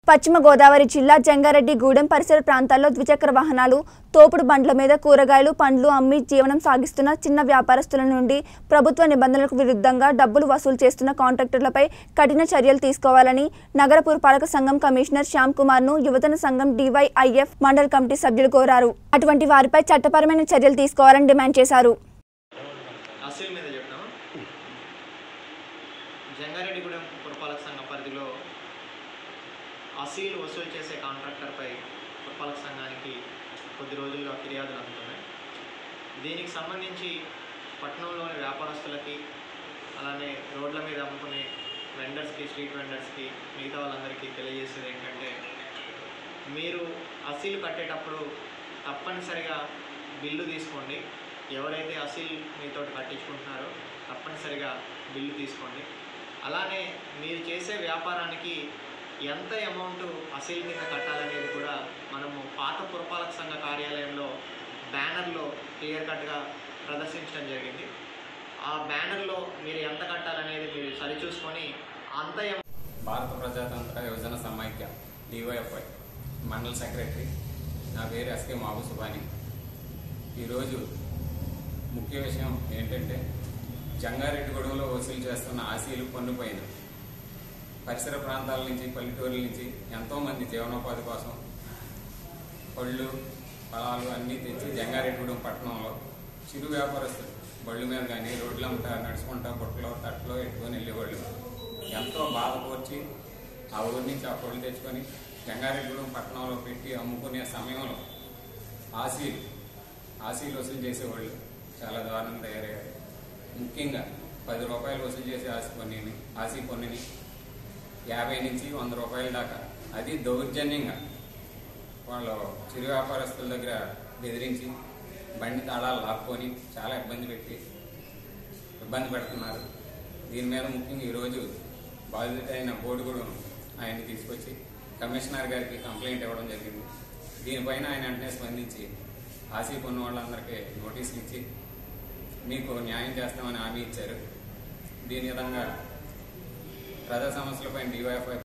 పశ్చిమ గోదావరి జిల్లా జంగారెడ్డిగూడెం పరిసర ప్రాంతాల్లో ద్విచక్ర వాహనాలు తోపుడు బండ్ల మీద కూరగాయలు పండ్లు అమ్మి జీవనం సాగిస్తున్న చిన్న వ్యాపారస్తుల నుండి ప్రభుత్వ నిబంధనలకు విరుద్ధంగా డబ్బులు వసూలు చేస్తున్న కాంట్రాక్టర్లపై కఠిన చర్యలు తీసుకోవాలని నగర పురపాలక సంఘం కమిషనర్ శ్యామ్ కుమార్ ను యువజన సంఘం డివైఐఎఫ్ మండల్ కమిటీ సభ్యులు కోరారు అటువంటి వారిపై చట్టపరమైన చర్యలు తీసుకోవాలని డిమాండ్ చేశారు అసీల్ మీద చెప్తాము జంగారెడ్డిగూడెం పురపాలక సంఘం పరిధిలో అసీల్ వసూలు చేసే కాంట్రాక్టర్పై పురపాలక సంఘానికి కొద్ది రోజులుగా ఫిర్యాదులు అందుతున్నాయి దీనికి సంబంధించి పట్టణంలోని వ్యాపారస్తులకి అలానే రోడ్ల మీద అమ్ముకునే వెండర్స్కి స్ట్రీట్ వెండర్స్కి మిగతా వాళ్ళందరికీ తెలియజేసేది ఏంటంటే మీరు అసీలు కట్టేటప్పుడు తప్పనిసరిగా బిల్లు తీసుకోండి ఎవరైతే అసీల్ మీతో కట్టించుకుంటున్నారో తప్పనిసరిగా బిల్లు తీసుకోండి అలానే మీరు చేసే వ్యాపారానికి ఎంత అమౌంట్ అసీల్ కింద కట్టాలనేది కూడా మనము పాత పురపాలక సంఘ కార్యాలయంలో బ్యానర్లో క్లియర్ కట్గా ప్రదర్శించడం జరిగింది ఆ బ్యానర్లో మీరు ఎంత కట్టాలనేది మీరు సరిచూసుకొని అంత amount భారత ప్రజాతంత్ర యువజన సమైక్య డివైఎఫ్ఐ మండల సెక్రటరీ నా పేరు ఎస్కే మాబు సుబాని ఈరోజు ముఖ్య విషయం ఏంటంటే జంగారెడ్డిగూడెంలో వసూలు చేస్తున్న ఆశీలు పన్నుపైన పరిసర ప్రాంతాల నుంచి పల్లెటూరుల నుంచి ఎంతోమంది జీవనోపాధి కోసం పళ్ళు ఫలాలు అన్నీ తెచ్చి జంగారెడ్డిగూడెం పట్టణంలో చిరు వ్యాపారస్తులు బళ్ళు మీద కానీ రోడ్లంతా నడుచుకుంటా బుట్టలో తట్లో ఎట్టుకొని వెళ్ళేవాళ్ళు ఎంతో బాధపూర్చి ఆ ఊరి నుంచి ఆ పళ్ళు తెచ్చుకొని జంగారెడ్డిగూడెం పట్టణంలో పెట్టి అమ్ముకునే సమయంలో ఆశీలు ఆశీలు వసూలు చేసేవాళ్ళు చాలా దారుణంగా తయారయ్యారు ముఖ్యంగా పది రూపాయలు వసూలు చేసే ఆశ పన్నుని ఆశీ పన్నుని యాభై నుంచి వంద రూపాయల దాకా అది దౌర్జన్యంగా వాళ్ళు చిరు వ్యాపారస్తుల దగ్గర బెదిరించి బండి తాళాలు లాక్కొని చాలా ఇబ్బంది పెట్టి ఇబ్బంది పెడుతున్నారు దీని మీద ముఖ్యంగా ఈరోజు బాధితుడైన బోడుగుడు ఆయన్ని తీసుకొచ్చి కమిషనర్ గారికి కంప్లైంట్ ఇవ్వడం జరిగింది దీనిపైన ఆయన వెంటనే స్పందించి ఆశీ కొన్న వాళ్ళందరికీ నోటీసులు ఇచ్చి మీకు న్యాయం చేస్తామని హామీ ఇచ్చారు దీని విధంగా ప్రజా సమస్యలపై డివైఎఫ్ఐ